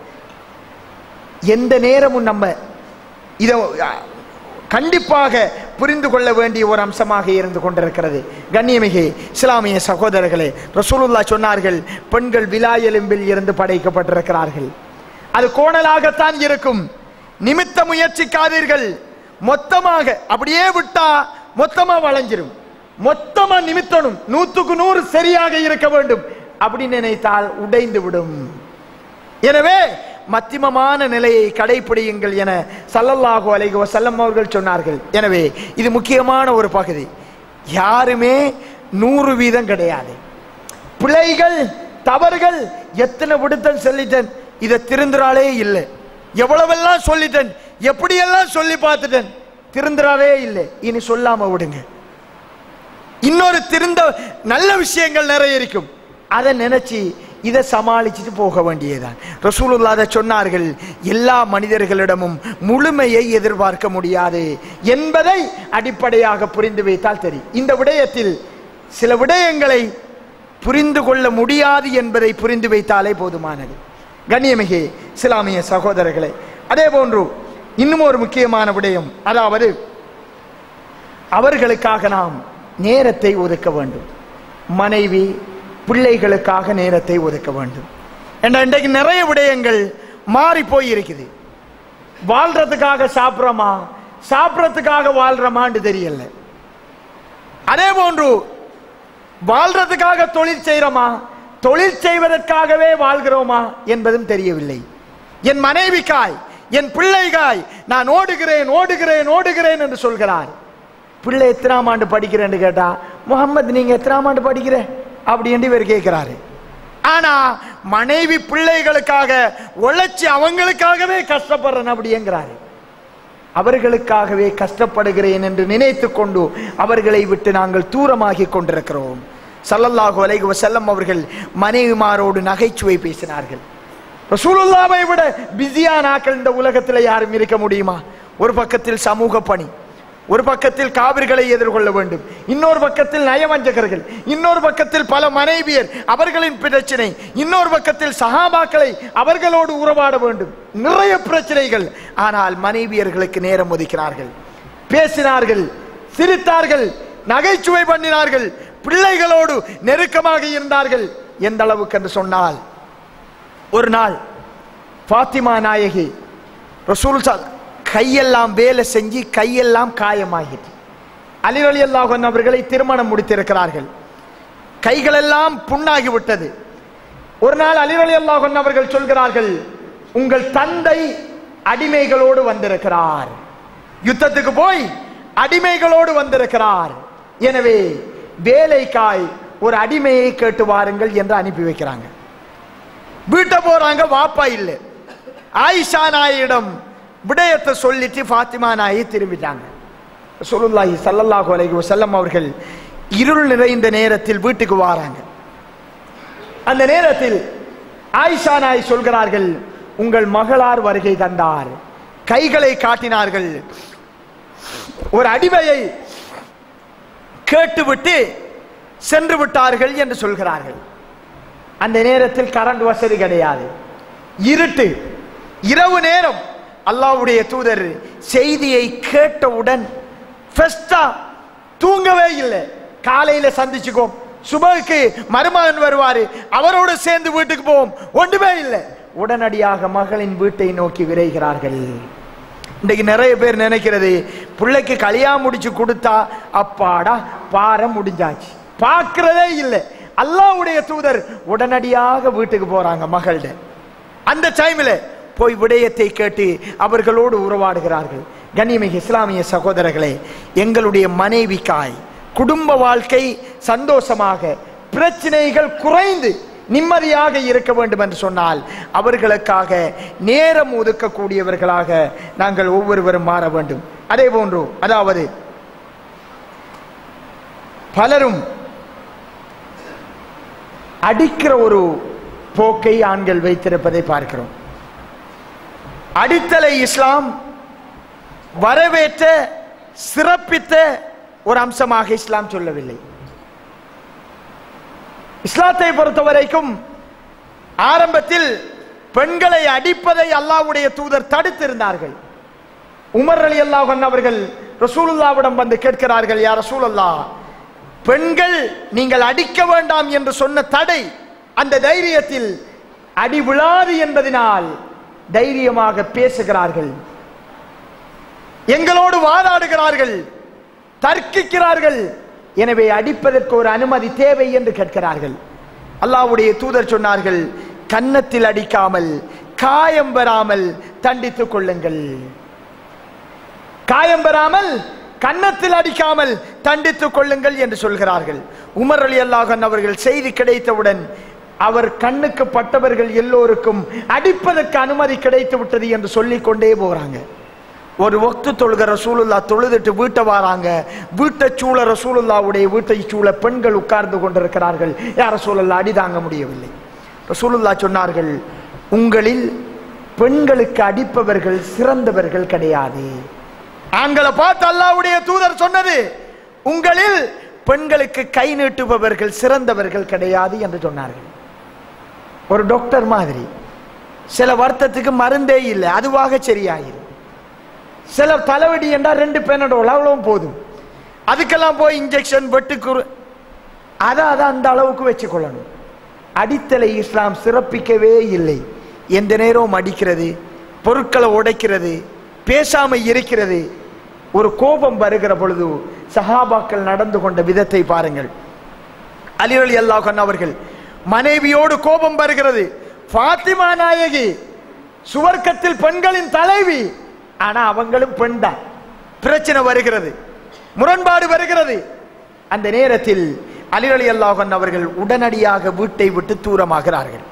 எந்த நேரமும் நம்ம இதை கண்டிப்பாக புரிந்து கொள்ள வேண்டிய ஒரு அம்சமாக இருந்து கொண்டிருக்கிறது கண்ணியமிகு இஸ்லாமிய சகோதரர்களே ரசூலுல்லா சொன்னார்கள் பெண்கள் விலா எலும்பில் இருந்து படைக்கப்பட்டிருக்கிறார்கள் அது கோணலாகத்தான் இருக்கும் நிமித்த முயற்சிக்காதீர்கள் மொத்தமாக அப்படியே விட்டா மொத்தமா வளைஞ்சிரும் மொத்தமா நிமித்தணும் நூத்துக்கு நூறு சரியாக இருக்க வேண்டும் அப்படி நினைத்தால் உடைந்து விடும் எனவே மத்தியமமான நிலையை கடைபிடியுங்கள் என சல்லல்லாஹு அலைஹி வஸல்லம் அவர்கள் சொன்னார்கள் எனவே இது முக்கியமான ஒரு பகுதி யாருமே நூறு வீதம் கிடையாது பிழைகள் தவறுகள் எத்தனை விடுத்தன் சொல்லிட்டேன் இதை திருந்துறாளே இல்லை எவ்வளவெல்லாம் சொல்லிட்டேன் எப்படியெல்லாம் சொல்லி பார்த்துட்டேன் திருந்துறாவே இல்லை இனி சொல்லாம விடுங்க இன்னொரு திருந்த நல்ல விஷயங்கள் நிறைய இருக்கும் அதை நினைச்சு இதை சமாளிச்சுட்டு போக வேண்டியதுதான் ரசூலுல்லா அதை சொன்னார்கள் எல்லா மனிதர்களிடமும் முழுமையை எதிர்பார்க்க முடியாது என்பதை அடிப்படையாக புரிந்து வைத்தால் தெரியும் இந்த விடயத்தில் சில விடயங்களை புரிந்து கொள்ள முடியாது என்பதை புரிந்து வைத்தாலே போதுமானது கண்ணியமிகு இஸ்லாமிய சகோதரர்களே அதே போன்று இன்னும் ஒரு முக்கியமான விடயம் அதாவது அவர்களுக்காக நாம் நேரத்தை ஒதுக்க வேண்டும் மனைவி பிள்ளைகளுக்காக நேரத்தை ஒதுக்க வேண்டும் என்ற இன்றைக்கு நிறைய விடயங்கள் மாறி போய் இருக்குது வாழ்றதுக்காக சாப்பிட்றோமா சாப்பிட்றதுக்காக வாழ்றோமான்னு தெரியல அதே போன்று வாழ்றதுக்காக தொழில் செய்கிறோமா தொழில் செய்வதற்காகவே வாழ்கிறோமா என்பதும் தெரியவில்லை என் மனைவிக்காய் என் பிள்ளைகாய் நான் ஓடுகிறேன் ஓடுகிறேன் ஓடுகிறேன் என்று சொல்கிறார் பிள்ளை எத்தனாம் ஆண்டு படிக்கிறேன்னு கேட்டா முகமது நீங்க எத்தனாம் ஆண்டு படிக்கிற அப்படின்னு இவர் கேட்கிறாரு ஆனா மனைவி பிள்ளைகளுக்காக உழைச்சி அவங்களுக்காகவே கஷ்டப்படுறேன் அப்படிங்கிறாரு அவர்களுக்காகவே கஷ்டப்படுகிறேன் என்று நினைத்து கொண்டு அவர்களை விட்டு நாங்கள் தூரமாகி கொண்டிருக்கிறோம் சல்லல்லாஹு அலைஹி வஸல்லம் அவர்கள் மனைவிமாரோடு நகைச்சுவை பேசினார்கள் ரசூலுல்லாவை விட பிஸியான ஆக்கள் இந்த உலகத்தில் யாரும் இருக்க முடியுமா ஒரு பக்கத்தில் சமூக பணி ஒரு பக்கத்தில் காவிர்களை எதிர்கொள்ள வேண்டும் இன்னொரு பக்கத்தில் நயவஞ்சகர்கள் இன்னொரு பக்கத்தில் பல மனைவியர் அவர்களின் பிரச்சனை இன்னொரு பக்கத்தில் சகாபாக்களை அவர்களோடு உறவாட வேண்டும் நிறைய பிரச்சனைகள் ஆனால் மனைவியர்களுக்கு நேரம் ஒதுக்கினார்கள் பேசினார்கள் சிரித்தார்கள் நகைச்சுவை பண்ணினார்கள் பிள்ளைகளோடு நெருக்கமாக இருந்தார்கள் எந்த அளவுக்கு என்று சொன்னால் ஒரு நாள் பாத்திமா நாயகி ரசூல் சல் கையெல்லாம் வேலை செஞ்சு கையெல்லாம் காயமாகிட்டு அலி அலி அல்லாஹன் அவர்களை திருமணம் முடித்திருக்கிறார்கள் கைகளெல்லாம் புண்ணாகி விட்டது ஒரு நாள் அலி அலி அல்லாஹன் அவர்கள் சொல்கிறார்கள் உங்கள் தந்தை அடிமைகளோடு வந்திருக்கிறார் யுத்தத்துக்கு போய் அடிமைகளோடு வந்திருக்கிறார் எனவே வேலைக்காய் ஒரு அடிமையை கேட்டு வாருங்கள் என்று அனுப்பி வைக்கிறாங்க வீட்டை போறாங்க வாப்பா இல்லை ஆயிஷா நாயிடம் விடயத்தை சொல்லிட்டு ஃபாத்திமா நாயை திரும்பிட்டாங்க சொல்லுல்லாஹி சல்லல்லாஹு அலைஹி வஸல்லம் அவர்கள் இருள் நிறைந்த நேரத்தில் வீட்டுக்கு வாராங்க அந்த நேரத்தில் ஆயிஷா நாய் சொல்கிறார்கள் உங்கள் மகளார் வருகை தந்தார் கைகளை காட்டினார்கள் ஒரு அடிமையை கேட்டுவிட்டு சென்று விட்டார்கள் என்று சொல்கிறார்கள் அந்த நேரத்தில் கரண்ட் வசதி கிடையாது இருட்டு இரவு நேரம் அல்லாஹ்வுடைய தூதர் செய்தியை கேட்டவுடன் ஃபர்ஸ்டா தூங்கவே இல்லை காலையில சந்திச்சுக்கோ சுபகுக்கு மருமகன் வருவாரு அவரோடு சேர்ந்து வீட்டுக்கு போவோம் ஒன்றுமே இல்லை உடனடியாக மகளின் வீட்டை நோக்கி விரைகிறார்கள் இன்னைக்கு நிறைய பேர் நினைக்கிறது பிள்ளைக்கு கல்யாணம் முடிச்சு கொடுத்தா அப்பாடா பாறை முடிஞ்சாச்சு பார்க்கிறதே இல்லை அல்லாஹ்வுடைய தூதர் உடனடியாக வீட்டுக்கு போறாங்க மகள்கிட்ட அந்த டைம்ல போய் விடயத்தை கேட்டு அவர்களோடு உறவாடுகிறார்கள் கண்ணியமிகு இஸ்லாமிய சகோதரர்களே எங்களுடைய மனைவிக்காய் குடும்ப வாழ்க்கை சந்தோஷமாக பிரச்சனைகள் குறைந்து நிம்மதியாக இருக்க வேண்டும் என்று சொன்னால் அவர்களுக்காக நேரம் ஒதுக்கக்கூடியவர்களாக நாங்கள் ஒவ்வொருவரும் மாற வேண்டும் அதே போன்று அதாவது பலரும் அடிக்கிற ஒரு போக்கை ஆண்கள் வைத்திருப்பதை பார்க்கிறோம் அடித்தலை இஸ்லாம் வரவேற்ற சிறப்பித்த ஒரு அம்சமாக இஸ்லாம் சொல்லவில்லை இஸ்லாத்தை பொறுத்த வரைக்கும் ஆரம்பத்தில் பெண்களை அடிப்பதை அல்லாஹ்வுடைய தூதர் தடுத்திருந்தார்கள் உமர் அலி அல்லாஹ் அவர்கள் ரசூலுல்லாவிடம் வந்து கேட்கிறார்கள் யார் ரசூலுல்லா பெண்கள் நீங்கள் அடிக்க வேண்டாம் என்று சொன்ன தடை அந்த தைரியத்தில் அடி விழாது என்பதனால் தைரியமாக பேசுகிறார்கள் எங்களோடு வாதாடுகிறார்கள் தர்க்கிக்கிறார்கள் எனவே அடிப்பதற்கு ஒரு அனுமதி தேவை என்று கேட்கிறார்கள் அல்லாஹ்வுடைய தூதர் சொன்னார்கள் கன்னத்தில் அடிக்காமல் காயம் பெறாமல் தண்டித்துக் கொள்ளுங்கள் காயம் பெறாமல் கன்னத்தில் அடிக்காமல் தண்டித்துக் கொள்ளுங்கள் என்று சொல்கிறார்கள் உமர் அலி அல்லாஹன் அவர்கள் செய்தி கிடைத்தவுடன் அவர் கண்ணுக்கு பட்டவர்கள் எல்லோருக்கும் அடிப்பதற்கு அனுமதி கிடைத்து விட்டது என்று சொல்லிக் கொண்டே போறாங்க ஒரு வக்து தொழுகிற ரசூலுல்லா தொழுதுட்டு வீட்டை வாராங்க வீட்டை சூழ ரசூலுல்லாவுடைய வீட்டை சூழ பெண்கள் உட்கார்ந்து கொண்டிருக்கிறார்கள் யார் ரசூலுல்லா அடி தாங்க முடியவில்லை ரசூலுல்லா சொன்னார்கள் உங்களில் பெண்களுக்கு அடிப்பவர்கள் சிறந்தவர்கள் கிடையாது ஆண்களை பார்த்து அல்லாஹ்வுடைய தூதர் சொன்னது உங்களில் பெண்களுக்கு கை நீட்டுபவர்கள் சிறந்தவர்கள் கிடையாது என்று சொன்னார்கள் ஒரு டாக்டர் மாதிரி சில வருத்தத்துக்கு மருந்தே இல்லை அதுவாக சரியாயிரும் சில தலைவலி என்றால் ரெண்டு பெனடோல் அவ்வளவும் போதும் அதுக்கெல்லாம் போய் இன்ஜெக்ஷன் வெட்டுக்குரு அதை அதை அந்த அளவுக்கு வச்சுக்கொள்ளணும் அடித்தலை இஸ்லாம் சிறப்பிக்கவே இல்லை எந்த நேரமும் அடிக்கிறது பொருட்களை உடைக்கிறது பேசாம இருக்கிறது ஒரு கோபம் வருகிற பொழுது சஹாபாக்கள் நடந்து கொண்ட விதத்தை பாருங்கள் அலிரலி அல்லாஹ் அவர்கள் மனைவியோடு கோபம் வருகிறது ஃபாத்திமா நாயகி சுவர்க்கத்தில் பெண்களின் தலைவி ஆனா அவங்களும் பெண் தான் பிரச்சனை வருகிறது முரண்பாடு வருகிறது அந்த நேரத்தில் அலிரலி அல்லாஹன் அவர்கள் உடனடியாக வீட்டை விட்டு தூரமாகிறார்கள்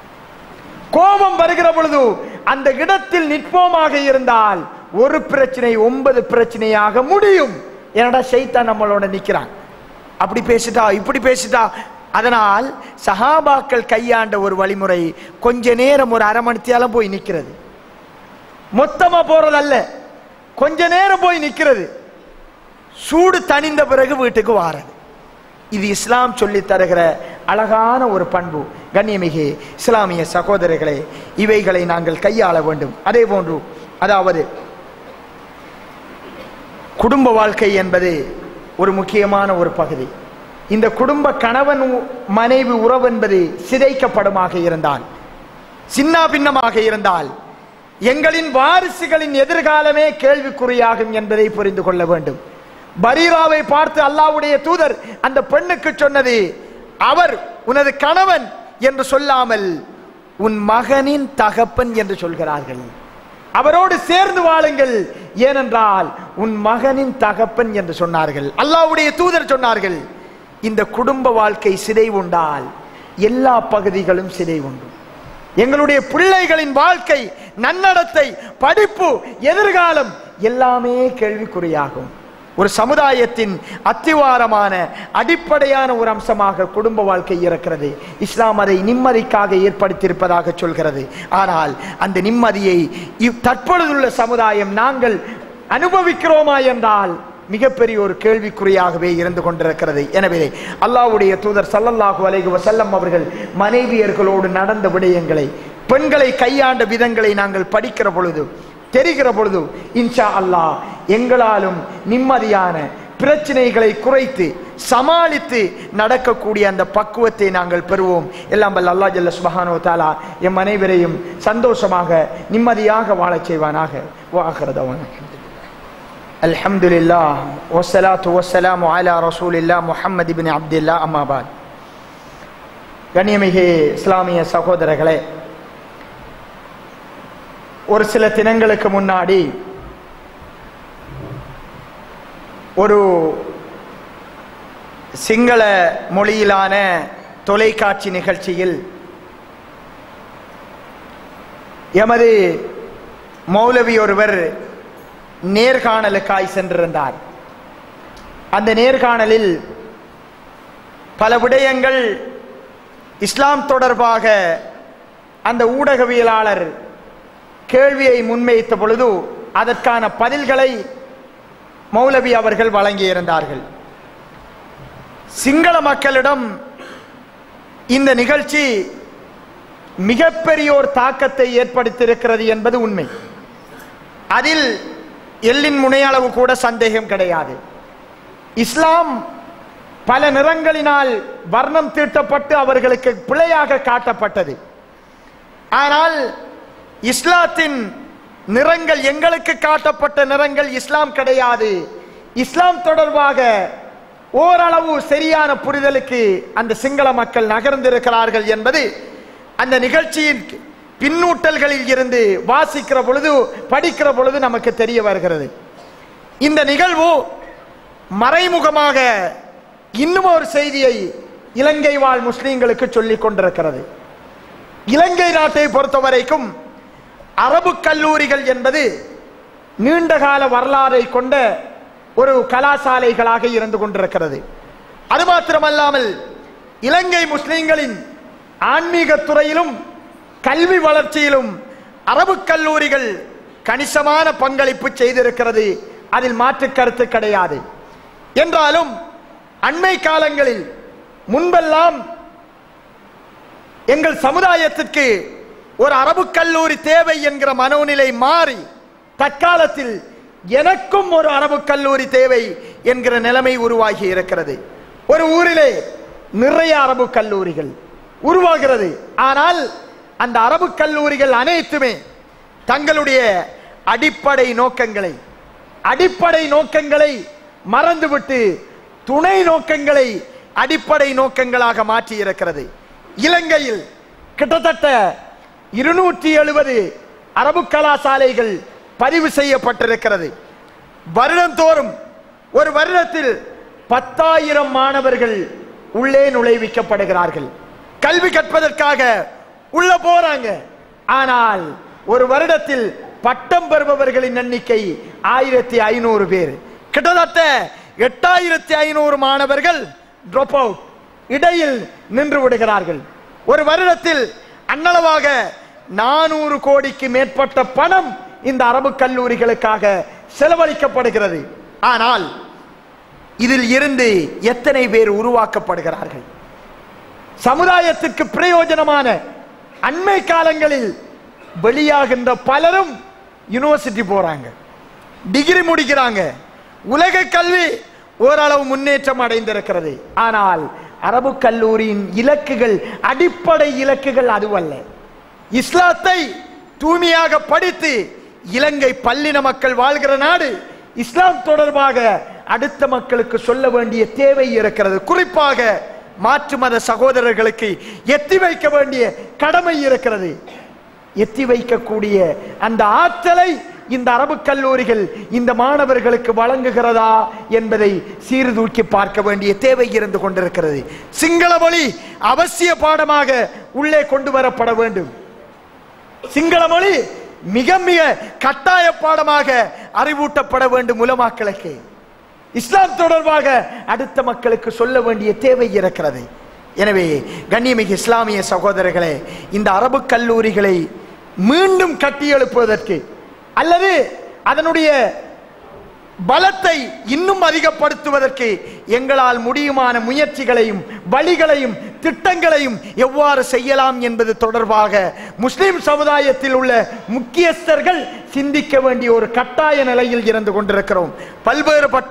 கோபம் வருகிற பொழுது அந்த இடத்தில் நிற்போமாக இருந்தால் ஒரு பிரச்சனை ஒன்பது பிரச்சனையாக முடியும் என்னடா ஷைத்தான் நம்மளோட நிக்கிறான் அப்படி பேசிட்டா இப்படி பேசிட்டா அதனால் சஹாபாக்கள் கையாண்ட ஒரு வழிமுறை கொஞ்ச நேரம் ஒரு அரை மணித்தியாலம் போய் நிக்கிறது மொத்தமா போறதல்ல கொஞ்ச நேரம் போய் நிக்கிறது சூடு தணிந்த பிறகு வீட்டுக்கு வாரது இது இஸ்லாம் சொல்லி தருகிற அழகான ஒரு பண்பு கண்ணியமிகு இஸ்லாமிய சகோதரர்களே இவைகளை நாங்கள் கையாள வேண்டும் அதே போன்று அதாவது குடும்ப வாழ்க்கை என்பது ஒரு முக்கியமான ஒரு பகுதி இந்த குடும்ப கணவன் உ- மனைவி உறவு என்பது சிதைக்கப்படுமாக இருந்தால் சின்ன பின்னமாக இருந்தால் எங்களின் வாரிசுகளின் எதிர்காலமே கேள்விக்குறியாகும் என்பதை புரிந்து கொள்ள வேண்டும் பரீராவை பார்த்து அல்லாஹ்வுடைய தூதர் அந்த பெண்ணுக்கு சொன்னது அவர் உனது கணவன் என்று சொல்லாமல் உன் மகனின் தகப்பன் என்று சொல்கிறார்கள் அவரோடு சேர்ந்து வாழுங்கள் ஏனென்றால் உன் மகனின் தகப்பன் என்று சொன்னார்கள் அல்லாஹ்வுடைய தூதர் சொன்னார்கள் இந்த குடும்ப வாழ்க்கை சிதைவுண்டால் எல்லா பகுதிகளும் சிதைவுண்டு எங்களுடைய பிள்ளைகளின் வாழ்க்கை நன்னடத்தை படிப்பு எதிர்காலம் எல்லாமே கேள்விக்குறியாகும் ஒரு சமுதாயத்தின் அத்திவாரமான அடிப்படையான ஒரு அம்சமாக குடும்ப வாழ்க்கை இருக்கிறது இஸ்லாம் அதை நிம்மதிக்காக ஏற்படுத்தியிருப்பதாக சொல்கிறது ஆனால் அந்த நிம்மதியை இவ் தற்பொழுதுள்ள சமுதாயம் நாங்கள் அனுபவிக்கிறோமா என்றால் மிகப்பெரிய ஒரு கேள்விக்குறியாகவே இருந்து கொண்டிருக்கிறது எனவே அல்லாஹ்வுடைய தூதர் ஸல்லல்லாஹு அலைஹி வஸல்லம் அவர்கள் மனைவியர்களோடு நடந்த விடயங்களை பெண்களை கையாண்ட விதங்களை நாங்கள் படிக்கிற பொழுது தெரிகிற பொழுது இன்ஷா அல்லாஹ் எங்களாலும் நிம்மதியான பிரச்சனைகளை குறைத்து சமாளித்து நடக்கக்கூடிய அந்த பக்குவத்தை நாங்கள் பெறுவோம் எல்லாம் வல்ல அல்லாஹ் ஜல்ல சுபஹானு தாலா எம் அனைவரையும் சந்தோஷமாக நிம்மதியாக வாழச் செய்வானாக வாகிறதவன் الحمد لله والصلاة والسلام على رسول الله محمد بن عبد الله أما بعد கண்ணியமிகு இஸ்லாமிய சகோதரர்களே ஒரு சில தினங்களுக்கு முன்னாடி ஒரு சிங்கள மொழியிலான தொலைக்காட்சி நிகழ்ச்சியில் எமது மௌலவி ஒருவர் நேர்காணலுக்காய் சென்றிருந்தார் அந்த நேர்காணலில் பல விடயங்கள் இஸ்லாம் தொடர்பாக அந்த ஊடகவியலாளர் கேள்வியை முன்வைத்த பொழுது அதற்கான பதில்களை மௌலவி அவர்கள் வழங்கியிருந்தார்கள் சிங்கள மக்களிடம் இந்த நிகழ்ச்சி மிகப்பெரிய ஒரு தாக்கத்தை ஏற்படுத்தியிருக்கிறது என்பது உண்மை அதில் எல்லின் முனையளவு கூட சந்தேகம் கிடையாது இஸ்லாம் பல நிறங்களினால் வர்ணம் தீட்டப்பட்டு அவர்களுக்கு பிழையாக காட்டப்பட்டது ஆனால் இஸ்லாத்தின் நிறங்கள் எங்களுக்கு காட்டப்பட்ட நிறங்கள் இஸ்லாம் கிடையாது இஸ்லாம் தொடர்பாக ஓரளவு சரியான புரிதலுக்கு அந்த சிங்கள மக்கள் நகர்ந்திருக்கிறார்கள் என்பது அந்த நிகழ்ச்சியின் பின்னூட்டல்களில் இருந்து வாசிக்கிற பொழுது படிக்கிற பொழுது நமக்கு தெரிய வருகிறது இந்த நிகழ்வு மறைமுகமாக இன்னும் ஒரு செய்தியை இலங்கை வாழ் முஸ்லீம்களுக்கு சொல்லிக் கொண்டிருக்கிறது இலங்கை நாட்டை பொறுத்தவரைக்கும் அரபு கல்லூரிகள் என்பது நீண்டகால வரலாறை கொண்ட ஒரு கலாசாலைகளாக இருந்து கொண்டிருக்கிறது அது மாத்திரமல்லாமல் இலங்கை முஸ்லிம்களின் ஆன்மீக துறையிலும் கல்வி வளர்ச்சியிலும் அரபு கல்லூரிகள் கணிசமான பங்களிப்பு செய்திருக்கிறது அதில் மாற்று கருத்து கிடையாது என்றாலும் அண்மை காலங்களில் முன்பெல்லாம் எங்கள் சமுதாயத்திற்கு ஒரு அரபு கல்லூரி தேவை என்கிற மனோநிலை மாறி தற்காலத்தில் எனக்கும் ஒரு அரபு கல்லூரி தேவை என்கிற நிலைமை உருவாகி இருக்கிறது ஒரு ஊரிலே நிறைய அரபு கல்லூரிகள் உருவாகிறது ஆனால் அந்த அரபு கல்லூரிகள் அனைத்துமே தங்களுடைய அடிப்படை நோக்கங்களை அடிப்படை நோக்கங்களை மறந்துவிட்டு துணை நோக்கங்களை அடிப்படை நோக்கங்களாக மாற்றி இருக்கிறது இலங்கையில் கிட்டத்தட்ட இருநூற்றி எழுபது அரபு கலாசாலைகள் பதிவு செய்யப்பட்டிருக்கிறது வருடந்தோறும் ஒரு வருடத்தில் பத்தாயிரம் மாணவர்கள் உள்ளே நுழைவிக்கப்படுகிறார்கள் கல்வி கற்பதற்காக உள்ள போறாங்க ஆனால் ஒரு வருடத்தில் பட்டம் பெறுபவர்களின் எண்ணிக்கை ஆயிரத்தி ஐநூறு பேர் கிட்டத்தட்ட எட்டாயிரத்தி ஐநூறு மாணவர்கள் drop out இடையில் நின்று விடுகிறார்கள் ஒரு வருடத்தில் அன்னளவாக நானூறு கோடிக்கு மேற்பட்ட பணம் இந்த அரபு கல்லூரிகளுக்காக செலவழிக்கப்படுகிறது ஆனால் இதில் இருந்து எத்தனை பேர் உருவாக்கப்படுகிறார்கள் சமுதாயத்திற்கு பிரயோஜனமான அண்மை காலங்களில் வெளியாகின்ற பலரும் யூனிவர்சிட்டி போறாங்க டிகிரி முடிக்கிறாங்க உலக கல்வி ஓரளவு முன்னேற்றம் அடைந்திருக்கிறது ஆனால் அரபு கல்லூரியின் இலக்குகள் அடிப்படை இலக்குகள் அதுவல்ல இஸ்லாத்தை தூய்மையாக படித்து இலங்கை பல்லின மக்கள் வாழ்கிற நாடு இஸ்லாம் தொடர்பாக அடுத்த மக்களுக்கு சொல்ல வேண்டிய தேவை இருக்கிறது குறிப்பாக மாற்று மத சகோதரர்களுக்கு எத்தி வைக்க வேண்டிய கடமை இருக்கிறது எத்தி வைக்கக்கூடிய அந்த ஆற்றலை இந்த அரபு கல்லூரிகள் இந்த மாணவர்களுக்கு வழங்குகிறதா என்பதை சீர்தூக்கி பார்க்க வேண்டிய தேவை இருந்து கொண்டிருக்கிறது சிங்கள மொழி அவசிய பாடமாக உள்ளே கொண்டு வரப்பட வேண்டும் சிங்கள மொழி மிக மிக கட்டாய பாடமாக அறிவூட்டப்பட வேண்டும் உலமாக்களுக்கு இஸ்லாம் தொடர்பாக அடுத்த மக்களுக்கு சொல்ல வேண்டிய தேவை இருக்கிறது எனவே கண்ணியமிகு இஸ்லாமிய சகோதரர்களே இந்த அரபு கல்லூரிகளை மீண்டும் கட்டியெழுப்புவதற்கு அல்லது அதனுடைய பலத்தை இன்னும் அதிகப்படுத்துவதற்கு எங்களால் முடியுமான முயற்சிகளையும் வழிகளையும் திட்டங்களையும் எவ்வாறு செய்யலாம் என்பது தொடர்பாக முஸ்லிம் சமுதாயத்தில் உள்ள முக்கியஸ்தர்கள் சிந்திக்க வேண்டிய ஒரு கட்டாய நிலையில் இருந்து கொண்டிருக்கிறோம் பல்வேறுபட்ட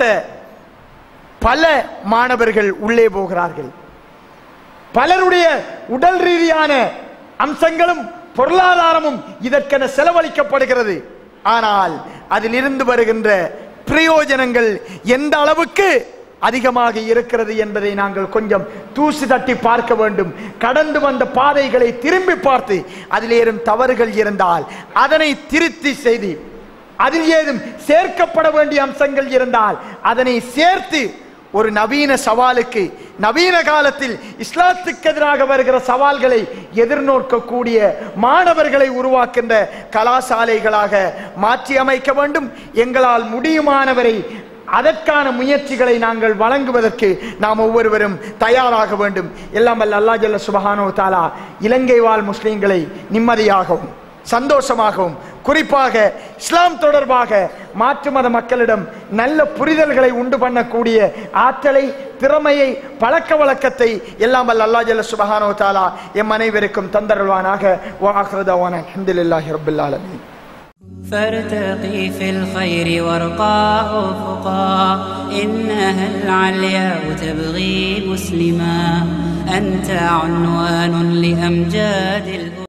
பல மாணவர்கள் உள்ளே போகிறார்கள் பலருடைய உடல் ரீதியான அம்சங்களும் பொருளாதாரமும் இதற்கென செலவழிக்கப்படுகிறது ஆனால் அதிலிருந்து வருகின்ற பிரயோஜனங்கள் எந்த அளவுக்கு அதிகமாக இருக்கிறது என்பதை நாங்கள் கொஞ்சம் தூசி தட்டி பார்க்க வேண்டும் கடந்து வந்த பாதைகளை திரும்பி பார்த்து அதில் ஏறும் தவறுகள் இருந்தால் அதனை திருத்தி செய்து அதில் ஏதும் சேர்க்கப்பட வேண்டிய அம்சங்கள் இருந்தால் அதனை சேர்த்து ஒரு நவீன சவாலுக்கு நவீன காலத்தில் இஸ்லாத்துக்கு எதிராக வருகிற சவால்களை எதிர்நோக்கக்கூடிய மாணவர்களை உருவாக்கின்ற கலாசாலைகளாக மாற்றி அமைக்க வேண்டும் எங்களால் முடியுமானவரை அதற்கான முயற்சிகளை நாங்கள் வழங்குவதற்கு நாம் ஒவ்வொருவரும் தயாராக வேண்டும் எல்லாம் வல்ல அல்லாஹ் ஜல்ல சுபஹானோ தாலா இலங்கை வாழ் முஸ்லிம்களை நிம்மதியாகவும் சந்தோஷமாகவும் குறிப்பாக இஸ்லாம் தொடர்பாக மாற்று மத மக்களிடம் நல்ல புரிதல்களை உண்டு பண்ணக்கூடிய ஆற்றலை திறமையை பழக்க வழக்கத்தை எல்லாம் வல்ல அல்லாஹ் ஜல்ல சுபஹானோ தாலா எம் அனைவருக்கும் தந்தருள்வானாக வாஹ்ரதவான அல்ஹம்துலில்லாஹி ரப்பில் ஆலமீன் فارتقي في الخير وارقى أفقا إنها العلياء تبغي مسلما أنت عنوان لأمجاد الأمة